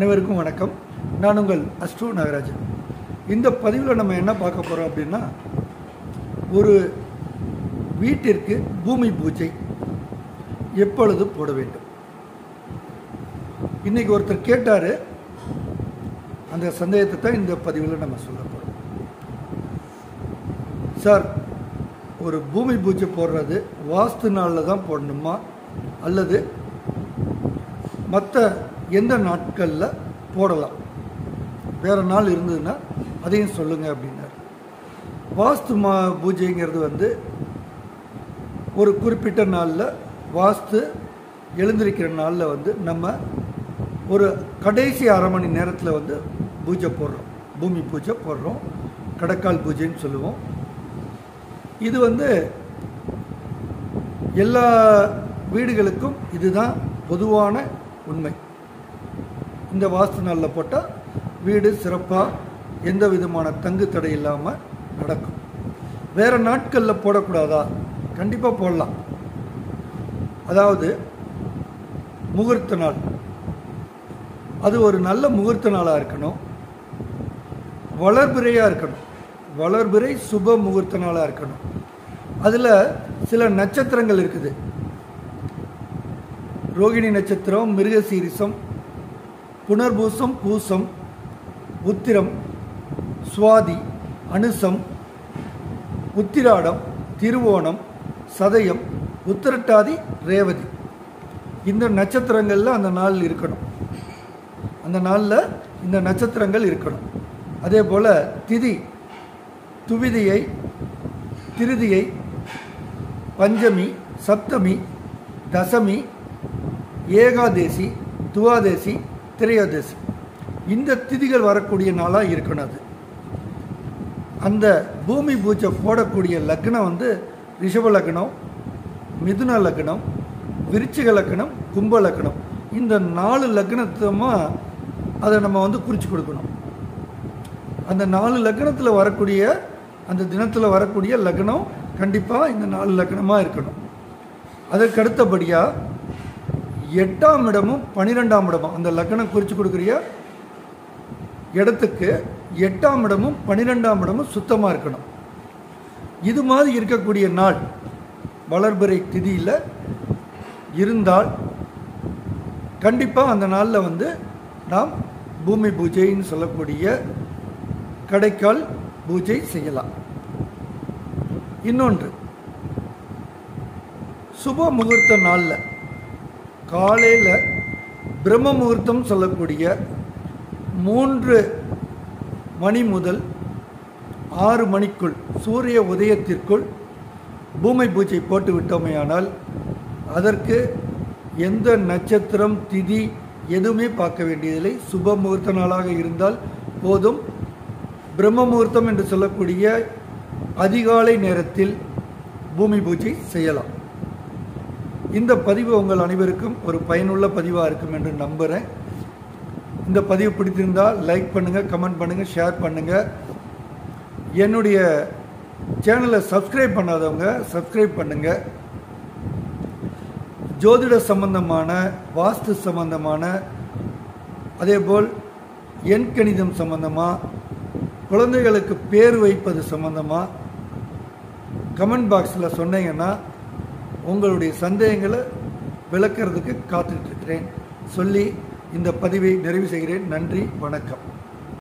அனைவருக்கும் வணக்கம் நான் உங்கள் அஸ்ட்ரோ நாகராஜன் இந்த பதிவில் நம்ம என்ன பார்க்க போகிறோம் அப்படின்னா ஒரு வீட்டிற்கு பூமி பூஜை எப்பொழுது போட வேண்டும் இன்னைக்கு ஒருத்தர் கேட்டார் அந்த சந்தேகத்தை தான் இந்த பதிவில் நம்ம சொல்ல போகிறோம் சார் ஒரு பூமி பூஜை போடுறது வாஸ்து நாளில் தான் போடணுமா அல்லது மற்ற எந்த நாட்களில் போடலாம் வேறு நாள் இருந்ததுன்னா அதையும் சொல்லுங்கள் அப்படின்னாரு வாஸ்து மா பூஜைங்கிறது வந்து ஒரு குறிப்பிட்ட நாளில் வாஸ்து எழுந்திருக்கிற நாளில் வந்து நம்ம ஒரு கடைசி அரை மணி நேரத்தில் வந்து பூஜை போடுறோம் பூமி பூஜை போடுறோம் கடக்கால் பூஜைன்னு சொல்லுவோம் இது வந்து எல்லா வீடுகளுக்கும் இதுதான் பொதுவான உண்மை இந்த வாஸ்து நாளில் போட்டால் வீடு சிறப்பாக எந்த விதமான தங்கு தடை இல்லாமல் நடக்கும் வேறு நாட்களில் போடக்கூடாதா கண்டிப்பாக போடலாம் அதாவது முகூர்த்த நாள் அது ஒரு நல்ல முகூர்த்த நாளாக இருக்கணும் வளர்பிறையாக இருக்கணும் வளர்பிறை சுப முகூர்த்த நாளாக இருக்கணும் அதில் சில நட்சத்திரங்கள் இருக்குது ரோகிணி நட்சத்திரம் மிருகசீரிசம் புனர்பூசம் பூசம் உத்திரம் சுவாதி அனுசம் உத்திராடம் திருவோணம் சதயம் உத்திரட்டாதி ரேவதி இந்த நட்சத்திரங்களில் அந்த நாள் இருக்கணும் அந்த நாளில் இந்த நட்சத்திரங்கள் இருக்கணும் அதே போல் திதி துவிதியை திருதியை பஞ்சமி சப்தமி தசமி ஏகாதேசி துவாதேசி திரையோதேசி இந்த திதிகள் வரக்கூடிய நாளாக இருக்கணும் அது அந்த பூமி பூஜை போடக்கூடிய லக்னம் வந்து ரிஷப லக்னம் மிதுன லக்னம் விருச்சிக லக்னம் கும்ப லக்னம் இந்த நாலு லக்னத்தமாக அதை நம்ம வந்து குறித்து கொடுக்கணும் அந்த நாலு லக்னத்தில் வரக்கூடிய அந்த தினத்தில் வரக்கூடிய லக்னம் கண்டிப்பாக இந்த நாலு லக்னமாக இருக்கணும் அதற்கு அடுத்தபடியாக எட்டாம் இடமும் பன்னிரெண்டாம் இடமும் அந்த லக்னம் குறித்து கொடுக்குறிய இடத்துக்கு எட்டாம் இடமும் பன்னிரெண்டாம் இடமும் சுத்தமாக இருக்கணும் இது மாதிரி இருக்கக்கூடிய நாள் வளர்பிறை திதியில் இருந்தால் கண்டிப்பாக அந்த நாளில் வந்து நாம் பூமி பூஜைன்னு சொல்லக்கூடிய கடைக்கால் பூஜை செய்யலாம் இன்னொன்று சுப முகூர்த்த நாளில் காலையில் பிரம்ம முகூர்த்தம் சொல்லக்கூடிய மூன்று மணி முதல் ஆறு மணிக்குள் சூரிய உதயத்திற்குள் பூமி பூஜை போட்டு விட்டோமேயானால் அதற்கு எந்த நட்சத்திரம் திதி எதுவுமே பார்க்க வேண்டியதில்லை சுப முகூர்த்த நாளாக இருந்தால் போதும் பிரம்ம முகூர்த்தம் என்று சொல்லக்கூடிய அதிகாலை நேரத்தில் பூமி பூஜை செய்யலாம் இந்த பதிவு உங்கள் அனைவருக்கும் ஒரு பயனுள்ள பதிவாக இருக்கும் என்று நம்புகிறேன் இந்த பதிவு பிடித்திருந்தால் லைக் பண்ணுங்கள் கமெண்ட் பண்ணுங்கள் ஷேர் பண்ணுங்கள் என்னுடைய சேனலை சப்ஸ்கிரைப் பண்ணாதவங்க சப்ஸ்கிரைப் பண்ணுங்கள் ஜோதிட சம்பந்தமான வாஸ்து சம்பந்தமான அதேபோல் எண் கணிதம் சம்பந்தமாக குழந்தைகளுக்கு பேர் வைப்பது சம்பந்தமாக கமெண்ட் பாக்ஸில் சொன்னீங்கன்னா உங்களுடைய சந்தேகங்களை விளக்கிறதுக்கு காத்துட்ருக்கிறேன் சொல்லி இந்த பதிவை நிறைவு செய்கிறேன் நன்றி வணக்கம்